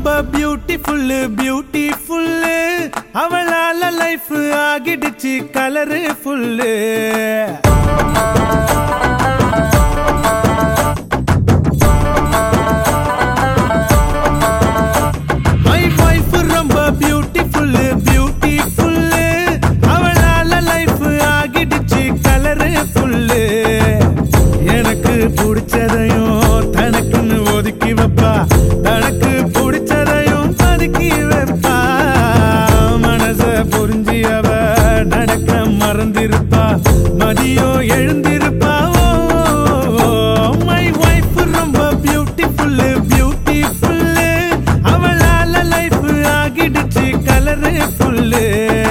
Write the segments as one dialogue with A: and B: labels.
A: ரொம்ப beautiful beautiful அவளால life ஆகிடுச்சு கலரு ஃபுல்லு மை வைஃப் ரொம்ப பியூட்டிஃபுல் பியூட்டிஃபுல் அவளால லைஃப் ஆகிடுச்சு கலரு ஃபுல்லு எனக்கு பிடிச்சதையும் தனக்குன்னு ஒதுக்கி வைப்பா தனக்கு பிடிச்சதையும் பதுக்கி வைப்பா மனச புரிஞ்சு அவ நடக்க மறந்திருப்பா மதியம் எழுந்திருப்பா மை வைஃப் ரொம்ப பியூட்டிஃபுல் பியூட்டிஃபுல் அவளால லைஃப் ஆகிடுச்சு கலரு ஃபுல்லு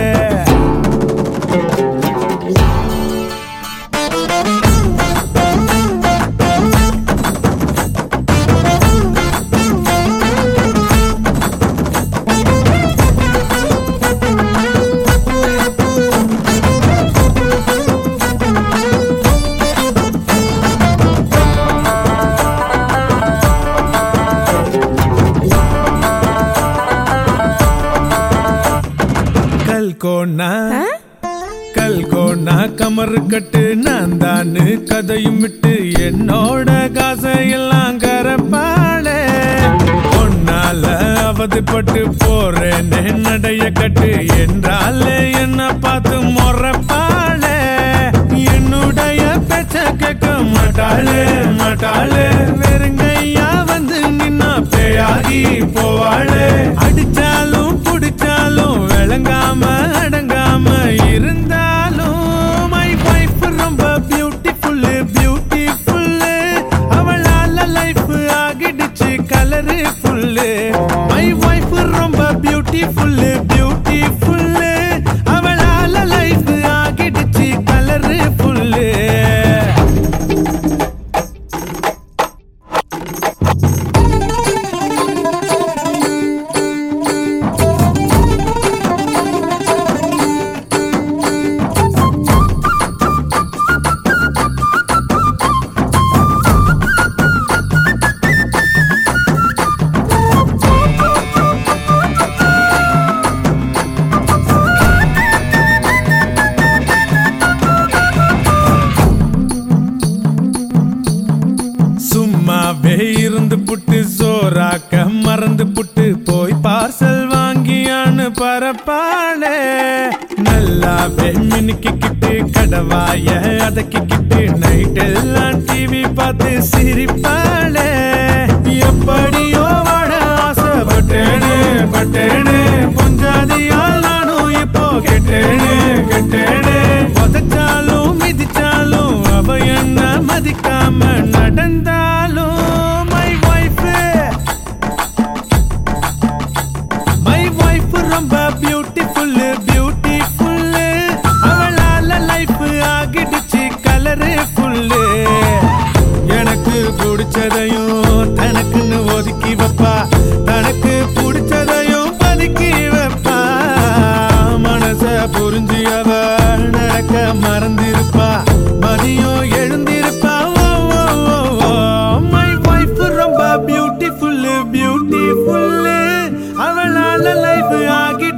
A: கல்கோனா கல்கோனா கமரு கட்டு நான் தானு கதையும் விட்டு என்னோட காசையெல்லாம் கரப்பாளே பொன்னால அவதிப்பட்டு போறேனே நடைய கட்டு என்றாலே என்ன பார்த்து முறப்பாளே என்னுடைய பேச்ச கேட்க மாட்டாளே மாட்டாளே வெறுங்கையா வந்து நின்னா பேயாகி போவாளே அடிச்சாலும் புடிச்சாலும் விளங்காம அடங்காம இருந்தாலும் மை வைஃப் ரொம்ப பியூட்டிஃபுல் பியூட்டிஃபுல் அவளால லைஃப் ஆகிடுச்சு கலரு ஃபுல்லு மை வைஃப் ரொம்ப பியூட்டிஃபுல் பியூட்டிஃபுல் அவளால லைஃப் ஆகிடுச்சு கலரு ஃபுல்லு சும்மாவே இருந்து புட்டு சோறாக்க மறந்து புட்டு போய் பார்சல் வாங்கியான்னு பரப்பாளே நல்லாவே மினுக்கிக்கிட்டு கடவாய அதக்கிக்கிட்டு நைட் எல்லாம் டிவி பார்த்து சிரிப்பாளே எப்படியோ வாட ஆசைப்பட்டேனே பட்டேனே பொஞ்சாதியால் நானும் இப்போ கெட்டேனே கெட்டேனே உதச்சாலும் மிதிச்சாலும் அவ என்ன மதிக்காம நடந்தாலும் மை வைஃப் மை வைஃப் ரொம்ப பியூட்டிஃபுல் பியூட்டிஃபுல் அவளால லைஃப் ஆகிடுச்சு கலரு ஃபுல்லு எனக்கு பிடிச்சதையும் தனக்குன்னு ஒதுக்கி வைப்பா தனக்கு பிடிச்சதையும் பதுக்கி வைப்பா மனச புரிஞ்சு அவ நடக்க மறந்திருப்பா மதியம் எழுந்திருப்பா மை வைஃப் ரொம்ப பியூட்டிஃபுல் பியூட்டிஃபுல் அவளால லைஃப் ஆகி